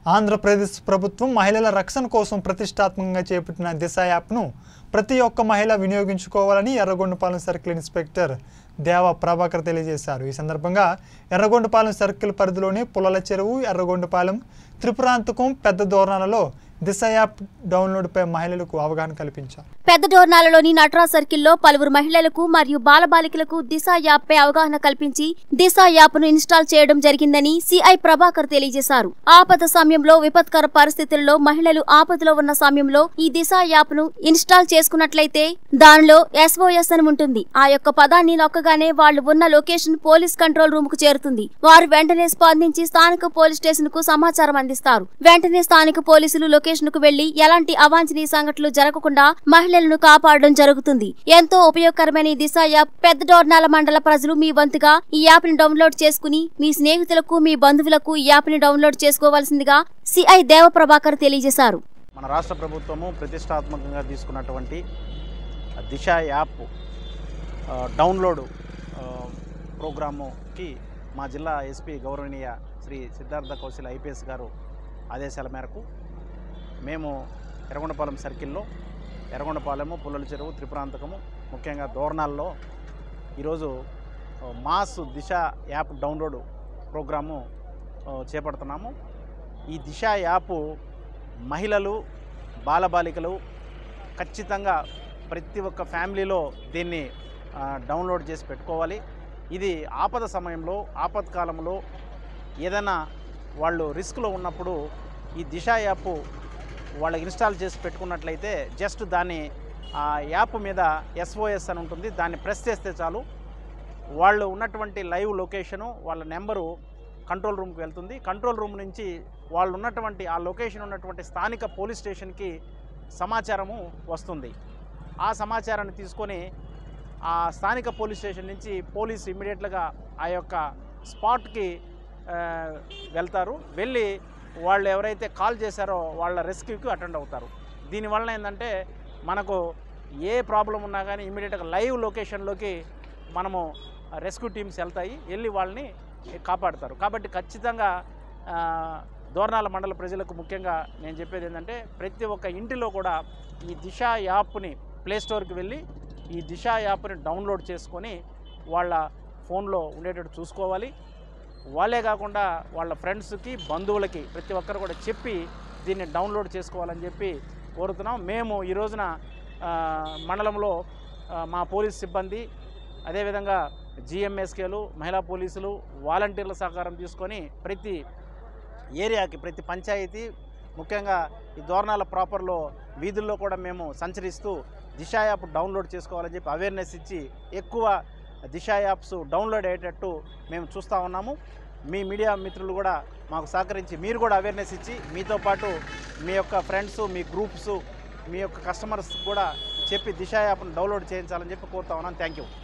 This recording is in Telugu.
ఆంధ్రప్రదేశ్ ప్రభుత్వం మహిళల రక్షణ కోసం ప్రతిష్టాత్మకంగా చేపట్టిన దిశ యాప్ను ప్రతి ఒక్క మహిళ వినియోగించుకోవాలని ఎర్రగొండపాలెం సర్కిల్ ఇన్స్పెక్టర్ దేవ ప్రభాకర్ తెలియజేశారు ఈ సందర్భంగా ఎర్రగొండపాలెం సర్కిల్ పరిధిలోని పుల్లల చెరువు ఎర్రగొండపాలెం త్రిపురాంతకం పెద్ద దోరణాలలో దిశ యాప్ డౌన్లోడ్పై మహిళలకు అవగాహన కల్పించారు పెద్ద డోర్నాలలోని నట్రా సర్కిల్లో పలువురు మహిళలకు మరియు బాలబాలికలకు దిశ యాప్ పై అవగాహన కల్పించి దిశ యాప్ ను ఇన్స్టాల్ చేయడం జరిగిందని సిఐ ప్రభాకర్ తెలియజేశారు ఆపద సమయంలో విపత్కర పరిస్థితుల్లో మహిళలు ఆపదలో ఉన్న సమయంలో ఈ దిశ యాప్ ను ఇన్స్టాల్ చేసుకున్నట్లయితే దానిలో ఎస్ఓఎస్ అని ఉంటుంది ఆ యొక్క పదాన్ని నొక్కగానే వాళ్ళు ఉన్న లొకేషన్ పోలీస్ కంట్రోల్ రూమ్ కు చేరుతుంది వారు వెంటనే స్పందించి స్థానిక పోలీస్ స్టేషన్ కు సమాచారం అందిస్తారు వెంటనే స్థానిక పోలీసులు లొకేషన్ కు వెళ్లి ఎలాంటి అవాంఛనీయ సంఘటనలు జరగకుండా మహిళలను కాపాడడం జరుగుతుంది ఎంతో ఉపయోగకరమైన ఈ దిశ యాప్ పెద్ద డోర్నాల మండల ప్రజలు మీ వంతుగా ఈ యాప్ ని డౌన్లోడ్ చేసుకుని మీ స్నేహితులకు మీ బంధువులకు ఈ యాప్ ని డౌన్లోడ్ చేసుకోవాల్సిందిగా సిఐ దేవప్రభాకర్ తెలియజేశారు మన రాష్ట్ర ప్రభుత్వము ప్రతిష్టాత్మకంగా తీసుకున్నటువంటి దిశ యాప్ ఆ, డౌన్లోడ్ ఆ, ప్రోగ్రాముకి మా జిల్లా ఎస్పీ గౌరవనీయ శ్రీ సిద్ధార్థ కౌశల్ ఐపీఎస్ గారు ఆదేశాల మేరకు మేము ఎర్రగొండపాలెం సర్కిల్లో ఎర్రగొండపాలెము పుల్లల చెరువు త్రిపురాంతకము ముఖ్యంగా దోర్నాల్లో ఈరోజు ఆ, mass Disha app download programme ఆ, చేపడుతున్నాము ఈ దిశ యాప్ మహిళలు బాలబాలికలు ఖచ్చితంగా ప్రతి ఒక్క ఫ్యామిలీలో దీన్ని ఆ, డౌన్లోడ్ చేసి పెట్టుకోవాలి ఇది ఆపద సమయంలో ఆపత్కాలంలో ఏదైనా వాళ్ళు రిస్క్లో ఉన్నప్పుడు ఈ దిశ యాప్ వాళ్ళు ఇన్స్టాల్ చేసి పెట్టుకున్నట్లయితే జస్ట్ దాన్ని ఆ యాప్ మీద ఎస్ఓఎస్ అని ఉంటుంది దాన్ని ప్రెస్ చేస్తే చాలు వాళ్ళు ఉన్నటువంటి లైవ్ లొకేషను వాళ్ళ నెంబరు కంట్రోల్ రూమ్కి వెళ్తుంది కంట్రోల్ రూమ్ నుంచి వాళ్ళు ఉన్నటువంటి ఆ లొకేషన్ ఉన్నటువంటి స్థానిక పోలీస్ స్టేషన్కి సమాచారము వస్తుంది ఆ సమాచారాన్ని తీసుకొని ఆ స్థానిక పోలీస్ స్టేషన్ నుంచి పోలీస్ ఇమ్మీడియట్గా ఆ యొక్క స్పాట్కి ఆ, వెళ్తారు వెళ్ళి వాళ్ళు ఎవరైతే కాల్ చేశారో వాళ్ళ రెస్క్యూకి అటెండ్ అవుతారు దీనివల్ల ఏంటంటే మనకు ఏ ప్రాబ్లం ఉన్నా కానీ ఇమ్మీడియట్గా లైవ్ లొకేషన్లోకి మనము రెస్క్యూ టీమ్స్ వెళ్తాయి వెళ్ళి వాళ్ళని కాపాడతారు కాబట్టి ఖచ్చితంగా ఆ, దోర్నాల మండల ప్రజలకు ముఖ్యంగా నేను చెప్పేది ఏంటంటే ప్రతి ఒక్క ఇంటిలో కూడా ఈ దిశ యాప్ని ప్లే స్టోర్కి వెళ్ళి ఈ దిశ యాప్ని డౌన్లోడ్ చేసుకొని వాళ్ళ ఫోన్లో ఉండేటట్టు చూసుకోవాలి వాళ్ళే కాకుండా వాళ్ళ ఫ్రెండ్స్కి బంధువులకి ప్రతి ఒక్కరు కూడా చెప్పి దీన్ని డౌన్లోడ్ చేసుకోవాలని చెప్పి కోరుతున్నాం మేము ఈ రోజున ఆ, మండలంలో ఆ, మా పోలీస్ సిబ్బంది అదేవిధంగా జిఎంఎస్కేలు మహిళా పోలీసులు వాలంటీర్ల సహకారం తీసుకొని ప్రతి ఏరియాకి ప్రతి పంచాయతీ ముఖ్యంగా ఈ దోరణాల ప్రాపర్లో వీధుల్లో కూడా మేము సంచరిస్తూ దిశ యాప్ డౌన్లోడ్ చేసుకోవాలని చెప్పి అవేర్నెస్ ఇచ్చి ఎక్కువ దిశ యాప్స్ డౌన్లోడ్ అయ్యేటట్టు మేము చూస్తూ ఉన్నాము మీ మీడియా మిత్రులు కూడా మాకు సహకరించి మీరు కూడా అవేర్నెస్ ఇచ్చి మీతో పాటు మీ యొక్క ఫ్రెండ్స్ మీ గ్రూప్స్ మీ యొక్క కస్టమర్స్ కూడా చెప్పి దిశ యాప్ను డౌన్లోడ్ చేయించాలని చెప్పి కోరుతా ఉన్నాను థ్యాంక్ యూ